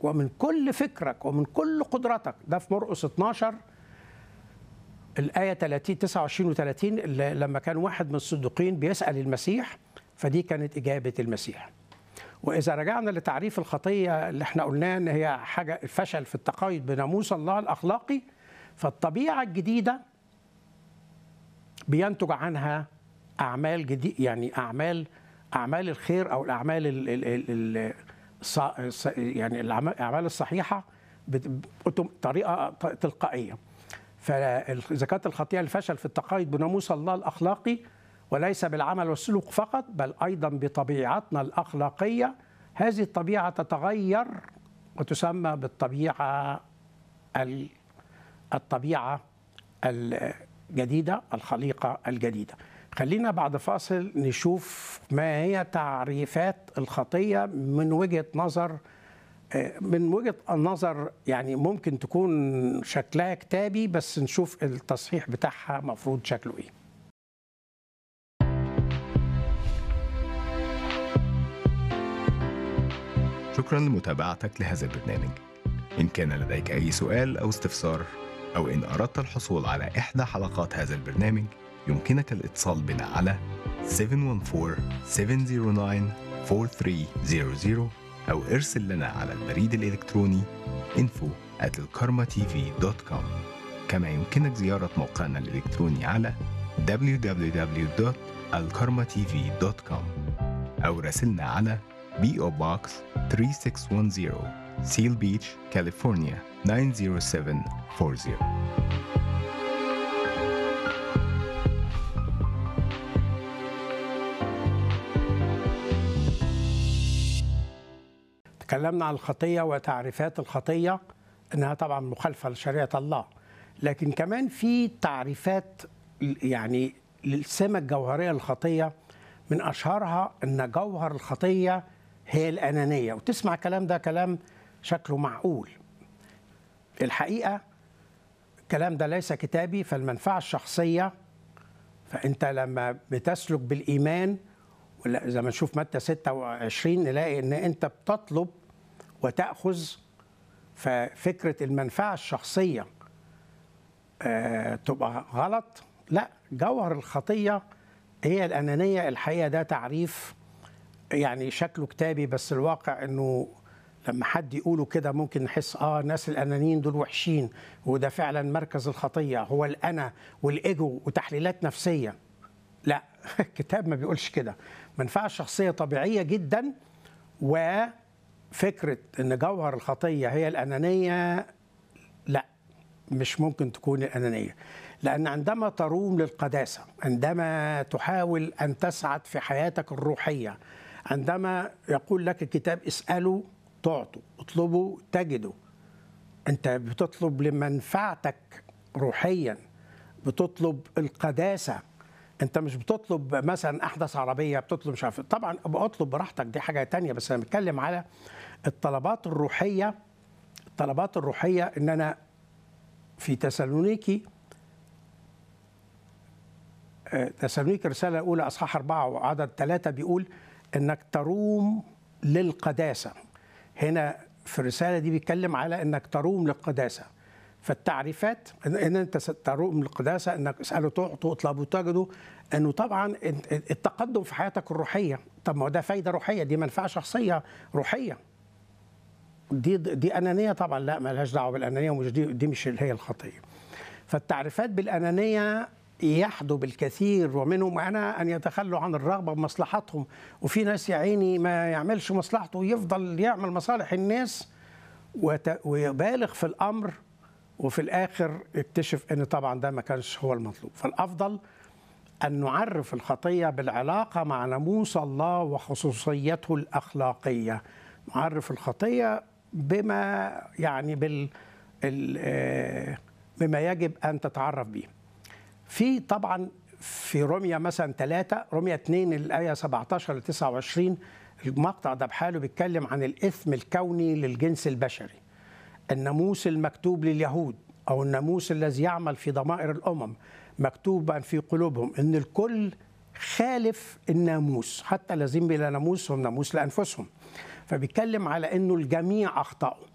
ومن كل فكرك ومن كل قدرتك ده في مرقس 12 الآية 30 29 و30 لما كان واحد من الصديقين بيسأل المسيح فدي كانت إجابة المسيح وإذا رجعنا لتعريف الخطية اللي احنا قلناه إن هي حاجة الفشل في التقايد بناموس الله الأخلاقي فالطبيعة الجديدة بينتج عنها أعمال جديد يعني أعمال أعمال الخير أو الأعمال ال ال ال ال الص- الص- يعني الأعمال الصحيحة بطريقة تلقائية فإذا كانت الخطيئة الفشل في التقايد بناموس الله الأخلاقي وليس بالعمل والسلوك فقط بل أيضا بطبيعتنا الأخلاقية هذه الطبيعة تتغير وتسمى بالطبيعة ال- الطبيعة الجديدة الخليقة الجديدة خلينا بعد فاصل نشوف ما هي تعريفات الخطية من وجهة نظر من وجهة النظر يعني ممكن تكون شكلها كتابي بس نشوف التصحيح بتاعها مفروض شكله ايه شكرا لمتابعتك لهذا البرنامج إن كان لديك أي سؤال أو استفسار أو إن أردت الحصول على إحدى حلقات هذا البرنامج يمكنك الاتصال بنا على 714-709-4300 أو ارسل لنا على البريد الإلكتروني info at الكارما-tv.com كما يمكنك زيارة موقعنا الإلكتروني على www.alkarmatv.com أو راسلنا على PO Box 3610 Seal Beach, California 90740 تكلمنا عن الخطية وتعريفات الخطية انها طبعا مخالفة لشريعة الله لكن كمان في تعريفات يعني للسمة الجوهرية للخطية من أشهرها أن جوهر الخطية هي الأنانية وتسمع الكلام ده كلام شكله معقول الحقيقة الكلام ده ليس كتابي فالمنفعة الشخصية فأنت لما بتسلك بالإيمان ولا زي ما نشوف متى 26 نلاقي ان انت بتطلب وتاخذ ففكره المنفعه الشخصيه آه تبقى غلط لا جوهر الخطيه هي الانانيه الحقيقه ده تعريف يعني شكله كتابي بس الواقع انه لما حد يقوله كده ممكن نحس اه الناس الانانيين دول وحشين وده فعلا مركز الخطيه هو الانا والايجو وتحليلات نفسيه لا الكتاب ما بيقولش كده منفعة الشخصية طبيعية جدا وفكرة ان جوهر الخطية هي الأنانية لا مش ممكن تكون الأنانية لأن عندما تروم للقداسة عندما تحاول أن تسعد في حياتك الروحية عندما يقول لك الكتاب اسألوا تعطوا اطلبوا تجدوا أنت بتطلب لمنفعتك روحيا بتطلب القداسه انت مش بتطلب مثلا احدث عربيه بتطلب مش عارف طبعا اطلب براحتك دي حاجه تانية بس انا بتكلم على الطلبات الروحيه الطلبات الروحيه ان انا في تسالونيكي تسالونيكي الرساله الاولى اصحاح اربعه وعدد ثلاثه بيقول انك تروم للقداسه هنا في الرساله دي بيتكلم على انك تروم للقداسه فالتعريفات ان انت تروم للقداسه انك اسالوا تعطوا اطلبوا تجدوا انه طبعا التقدم في حياتك الروحيه طب ما هو ده فايده روحيه دي منفعه شخصيه روحيه دي دي انانيه طبعا لا مالهاش دعوه بالانانيه ومش دي دي مش هي الخطيه فالتعريفات بالانانيه يحدو بالكثير ومنهم انا ان يتخلوا عن الرغبه بمصلحتهم وفي ناس يا عيني ما يعملش مصلحته ويفضل يعمل مصالح الناس ويبالغ في الامر وفي الاخر اكتشف ان طبعا ده ما كانش هو المطلوب فالافضل ان نعرف الخطيه بالعلاقه مع ناموس الله وخصوصيته الاخلاقيه نعرف الخطيه بما يعني بال بما يجب ان تتعرف به في طبعا في روميا مثلا 3 روميا 2 الايه 17 ل 29 المقطع ده بحاله بيتكلم عن الاثم الكوني للجنس البشري الناموس المكتوب لليهود او الناموس الذي يعمل في ضمائر الامم مكتوبا في قلوبهم ان الكل خالف الناموس حتى الذين بلا ناموس هم ناموس لانفسهم فبيتكلم على انه الجميع اخطاوا